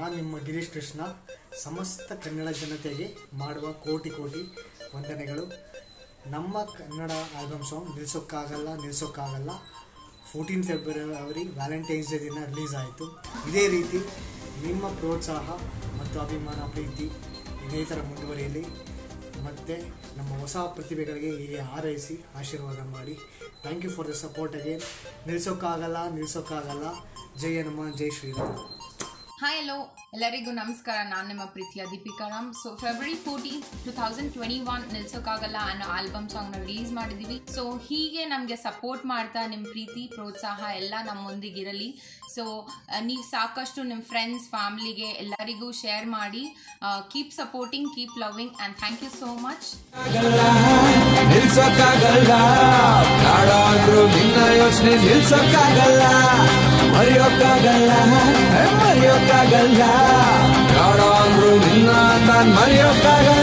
ನಾನು ನಿಮ್ಮ ಗಿರೀಶ್ ಕೃಷ್ಣ ಸಮಸ್ತ ಕನ್ನಡ ಜನತೆಗೆ ಮಾಡುವ ಕೋಟಿ ಕೋಟಿ ವಂದನೆಗಳು ನಮ್ಮ ಕನ್ನಡ ಆಲ್ಬಮ್ ಸಾಂಗ್ ನಿಲ್ಸೋಕ್ಕಾಗಲ್ಲ ನಿಲ್ಸೋಕ್ಕಾಗಲ್ಲ ಫೋರ್ಟೀನ್ ಫೆಬ್ರವರಿ ವ್ಯಾಲೆಂಟೈನ್ಸ್ ಡೇ ದಿನ ರಿಲೀಸ್ ಆಯಿತು ಇದೇ ರೀತಿ ನಿಮ್ಮ ಪ್ರೋತ್ಸಾಹ ಮತ್ತು ಅಭಿಮಾನ ಪ್ರೀತಿ ಇದೇ ಥರ ಮುಂದುವರಿಯಲಿ ಮತ್ತು ನಮ್ಮ ಹೊಸ ಪ್ರತಿಭೆಗಳಿಗೆ ಹೀಗೆ ಹಾರೈಸಿ ಆಶೀರ್ವಾದ ಮಾಡಿ thank you for the support again ನಿಲ್ಸೋಕ್ಕಾಗಲ್ಲ ನಿಲ್ಸೋಕ್ಕಾಗಲ್ಲ ಜೈ ಹನುಮಾನ್ ಜೈ ಶ್ರೀರಾಮ್ ಹಾಯ್ ಹಲೋ ಎಲ್ಲರಿಗೂ ನಮಸ್ಕಾರ ನಾನು ನಿಮ್ಮ ಪ್ರೀತಿಯ Deepika Ram so February fourteen two thousand twenty one ನಿಲ್ಸೋಕ್ಕಾಗಲ್ಲ ಅನ್ನೋ ಆಲ್ಬಮ್ ಸಾಂಗ್ನ ರಿಲೀಸ್ ಮಾಡಿದ್ದೀವಿ ಸೊ ಹೀಗೆ ನಮಗೆ ಸಪೋರ್ಟ್ ಮಾಡ್ತಾ ನಿಮ್ಮ ಪ್ರೀತಿ ಪ್ರೋತ್ಸಾಹ ಎಲ್ಲ ನಮ್ಮೊಂದಿಗಿರಲಿ ಸೊ ನೀವು ಸಾಕಷ್ಟು ನಿಮ್ಮ ಫ್ರೆಂಡ್ಸ್ ಫ್ಯಾಮ್ಲಿಗೆ ಎಲ್ಲರಿಗೂ ಶೇರ್ ಮಾಡಿ keep supporting keep loving and thank you so much ನಿಲ್ಸಕ್ಕಾಗಲ್ಲ ಬೇಡ ಅಂದ್ರು ನಿನ್ನ ಯೋಚನೆ ನಿಲ್ಸಕ್ಕಾಗಲ್ಲ ಮರೆಯೋಕ್ಕಾಗಲ್ಲ ಏ, ಮರೆಯೋಕ್ಕಾಗಲ್ಲ ಬೇಡ ಅಂದ್ರು ನಿನ್ನ ನಾನ್ ಮರೆಯೋಕ್ಕಾಗಲ್ಲ